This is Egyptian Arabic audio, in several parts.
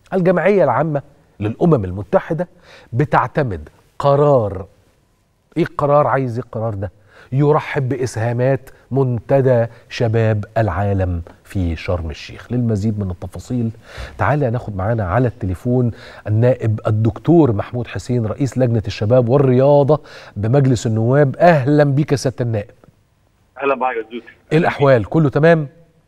الجمعيه العامه للامم المتحده بتعتمد قرار ايه القرار عايز ايه القرار ده يرحب باسهامات منتدى شباب العالم في شرم الشيخ للمزيد من التفاصيل تعالى ناخد معانا على التليفون النائب الدكتور محمود حسين رئيس لجنه الشباب والرياضه بمجلس النواب اهلا بيك يا سياده النائب اهلا بك يا زوزي ايه الاحوال كله تمام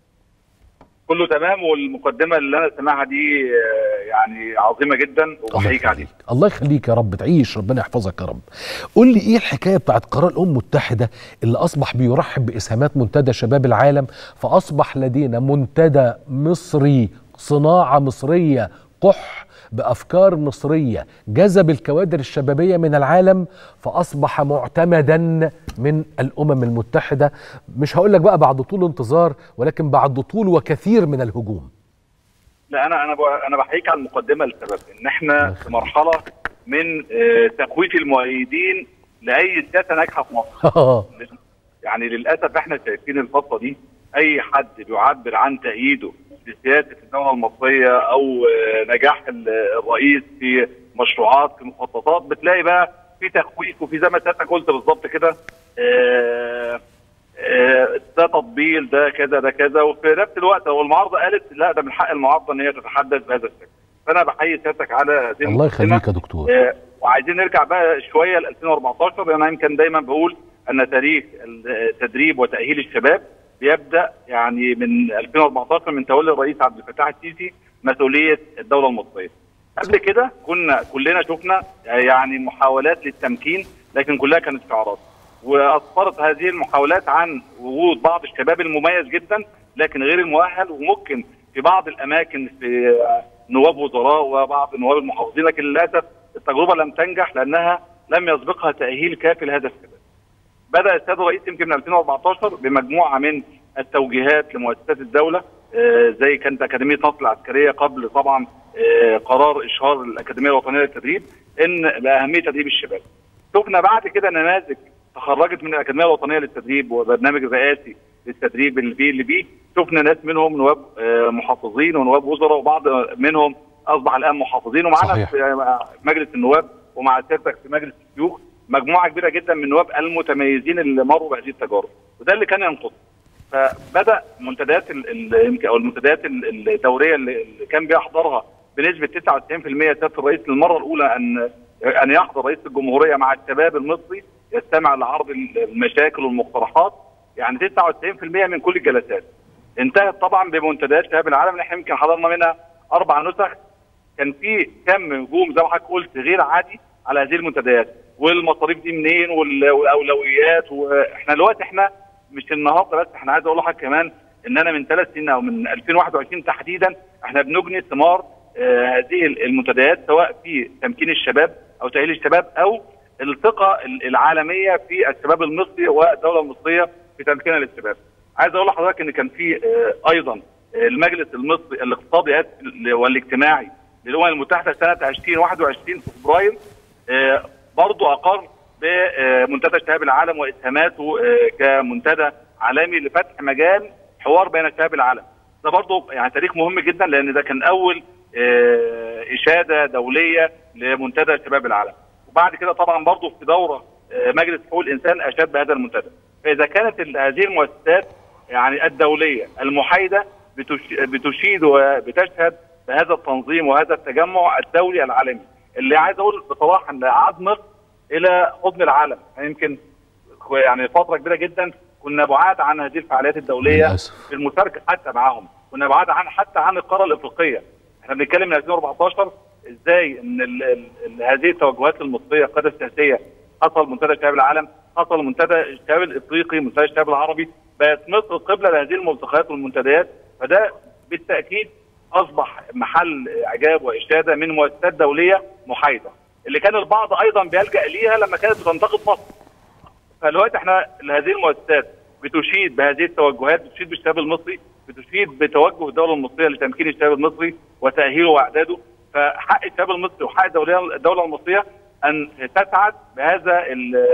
كله تمام والمقدمه اللي انا سامعها دي آه، يعني عظيمه جدا وبحييك عليها الله يخليك يا رب تعيش ربنا يحفظك يا رب قول لي ايه الحكايه بتاعت قرار الامم المتحده اللي اصبح بيرحب باسهامات منتدى شباب العالم فاصبح لدينا منتدى مصري صناعه مصريه قح بافكار مصريه جذب الكوادر الشبابيه من العالم فاصبح معتمدا من الامم المتحده مش هقول لك بقى بعد طول انتظار ولكن بعد طول وكثير من الهجوم لا انا انا ب- انا بحييك على المقدمه لسبب ان احنا في مرحله من آه، تخويف المؤيدين لاي سياسه ناجحه في مصر يعني للاسف احنا شايفين الفتره دي اي حد بيعبر عن تأييده لسياسه الدوله المصريه او آه، نجاح ال- الرئيس في مشروعات في مخططات بتلاقي بقى في تخويف وفي زي ما سيادتك قلت بالظبط كده آه، آه، ده تطبيل ده كذا ده كذا وفي نفس الوقت هو المعارضه قالت لا ده من حق المعارضه ان هي تتحدث بهذا الشكل فانا بحيي سيادتك على هذه الله المقدمة. يخليك يا دكتور آه، وعايزين نرجع بقى شويه ل 2014 لان انا يمكن دايما بقول ان تاريخ التدريب وتاهيل الشباب بيبدا يعني من 2014 من تولي الرئيس عبد الفتاح السيسي مسؤوليه الدوله المصريه. قبل كده كنا كلنا شفنا يعني محاولات للتمكين لكن كلها كانت شعارات. واسفرت هذه المحاولات عن وجود بعض الشباب المميز جدا لكن غير المؤهل وممكن في بعض الاماكن في نواب وزراء وبعض نواب المحافظين لكن للاسف التجربه لم تنجح لانها لم يسبقها تاهيل كافي لهذا الشباب. بدا السيد الرئيس يمكن من 2014 بمجموعه من التوجيهات لمؤسسات الدوله آه، زي كانت اكاديميه نصر العسكريه قبل طبعا آه، قرار اشهار الاكاديميه الوطنيه للتدريب ان باهميه تدريب الشباب. شفنا بعد كده نماذج تخرجت من الاكاديميه الوطنيه للتدريب وبرنامج رئاسي للتدريب البي اللي بيه شفنا ناس منهم نواب آه، محافظين ونواب وزراء وبعض منهم اصبح الان محافظين ومعانا صحيح. في مجلس النواب ومع سيادتك في مجلس الشيوخ مجموعه كبيره جدا من النواب المتميزين اللي مروا بهذه التجارب وده اللي كان ينقص فبدا منتديات ال- ال- يمكن او المنتديات ال- الدوريه اللي اللي كان بيحضرها بنسبه 99% سياده الرئيس للمره الاولى ان ان يحضر رئيس الجمهوريه مع الشباب المصري يستمع لعرض ال- المشاكل والمقترحات يعني 99% من كل الجلسات انتهت طبعا بمنتديات شباب العالم اللي احنا يمكن حضرنا منها اربع نسخ كان في كم هجوم زي ما حضرتك قلت غير عادي على هذه المنتديات والمصاريف دي منين وال- والاولويات واحنا دلوقتي احنا مش النهارده بس احنا عايز اقول لحضرتك كمان ان انا من ثلاث سنين او من 2021 تحديدا احنا بنجني ثمار آه، هذه المنتديات سواء في تمكين الشباب او تاهيل الشباب او الثقه ال- العالميه في الشباب المصري والدوله المصريه في تمكينها للشباب. عايز اقول لحضرتك ان كان في آه، ايضا آه، المجلس المصري الاقتصادي آسف، والاجتماعي للامم المتحده سنه 2021 في فبراير آه، برضه اقر بمنتدى شباب العالم واسهاماته آه، كمنتدى عالمي لفتح مجال حوار بين شباب العالم. ده برضه يعني تاريخ مهم جدا لان ده كان اول آه، اشاده دوليه لمنتدى شباب العالم. وبعد كده طبعا برضه في دوره آه، مجلس حقوق الانسان اشاد بهذا المنتدى. فاذا كانت ال- هذه المؤسسات يعني الدوليه المحايده بتش- بتشيد وبتشهد بهذا التنظيم وهذا التجمع الدولي العالمي اللي عايز اقول بصراحه ان عاد مصر الى حضن العالم يعني يمكن يعني فتره كبيره جدا كنا بعاد عن هذه الفعاليات الدوليه للأسف. في المشاركه حتى معاهم كنا بعاد عن حتى عن القاره الافريقيه احنا بنتكلم من 2014 ازاي ان ال ال ال هذه التوجهات المصريه القاده السياسيه حصل منتدى شباب العالم حصل منتدى الشباب الافريقي منتدى الشباب العربي بقت مصر قبله لهذه الملتقيات والمنتديات فده بالتاكيد اصبح محل اعجاب واشاده من مؤسسات دوليه محايده اللي كان البعض ايضا بيلجا ليها لما كانت بتنتقد مصر فدلوقتي احنا هذه المؤسسات بتشيد بهذه التوجهات بتشيد بالشباب المصري بتشيد بتوجه الدوله المصريه لتمكين الشباب المصري وتاهيله واعداده فحق الشباب المصري وحق الدوله الدوله المصريه ان تسعد بهذا ال-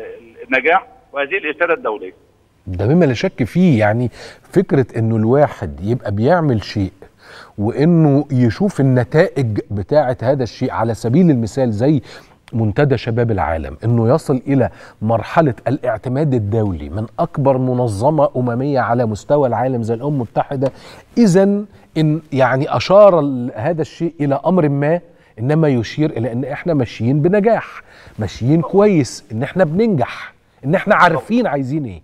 النجاح وهذه الاشاده الدوليه ده مما لا شك فيه يعني فكرة انه الواحد يبقى بيعمل شيء وانه يشوف النتائج بتاعه هذا الشيء على سبيل المثال زي منتدى شباب العالم انه يصل الى مرحله الاعتماد الدولي من اكبر منظمه امميه على مستوى العالم زي الامم المتحده اذا ان يعني اشار ال- هذا الشيء الى امر ما انما يشير الى ان احنا ماشيين بنجاح ماشيين كويس ان احنا بننجح ان احنا عارفين عايزين ايه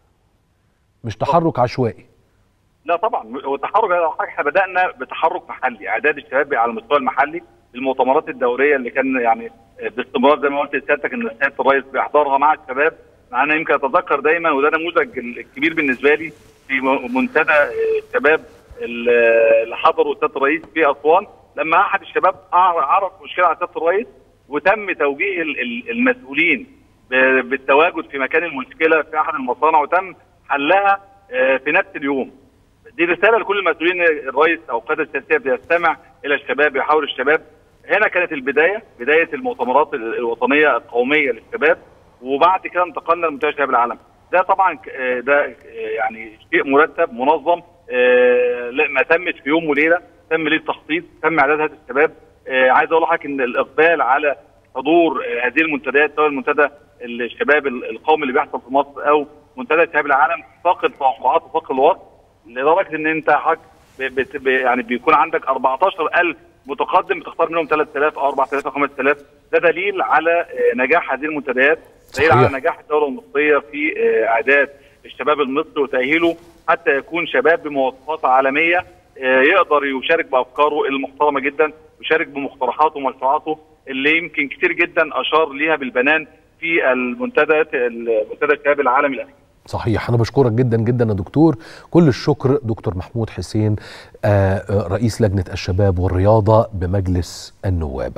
مش تحرك عشوائي لا طبعا والتحرك احنا بدانا بتحرك محلي اعداد الشباب على المستوى المحلي المؤتمرات الدوريه اللي كان يعني باستمرار زي ما قلت لسيادتك ان سياده الرئيس بيحضرها مع الشباب انا يمكن اتذكر دايما وده نموذج الكبير بالنسبه لي في م- منتدى الشباب اللي حضروا سياده الرئيس في اسوان لما احد الشباب أع- عرف مشكله على سياده الرئيس وتم توجيه ال- ال- المسؤولين ب- بالتواجد في مكان المشكله في احد المصانع وتم حلها آه، في نفس اليوم دي رساله لكل المسؤولين الرئيس او القياده السياسيه بيستمع الى الشباب يحاول الشباب هنا كانت البدايه بدايه المؤتمرات ال- الوطنيه القوميه للشباب وبعد كده انتقلنا لمنتدى شباب العالم ده طبعا ك- آه، ده آه، يعني شيء مرتب منظم آه، لا ما تمش في يوم وليله تم ليه التخطيط تم اعداد هذا الشباب آه، عايز اقول لحضرتك ان الاقبال على حضور آه، هذه المنتديات سواء المنتدى الشباب ال- القومي اللي بيحصل في مصر او منتدى شباب العالم فاق التوقعات وفاق الوصف لدرجه ان انت حضرتك ب- بت- ب- يعني بيكون عندك 14000 متقدم بتختار منهم 3000 او 4000 او 5000 ده دليل على آه، نجاح هذه المنتديات دليل صحيح. على نجاح الدوله المصريه في آه، اعداد الشباب المصري وتاهيله حتى يكون شباب بمواصفات عالميه آه، يقدر يشارك بافكاره المحترمه جدا يشارك بمقترحاته ومشروعاته اللي يمكن كتير جدا اشار ليها بالبنان في المنتدى المنتدى الشباب العالمي الاخير صحيح أنا بشكرك جدا جدا يا دكتور كل الشكر دكتور محمود حسين آه، آه، رئيس لجنة الشباب والرياضة بمجلس النواب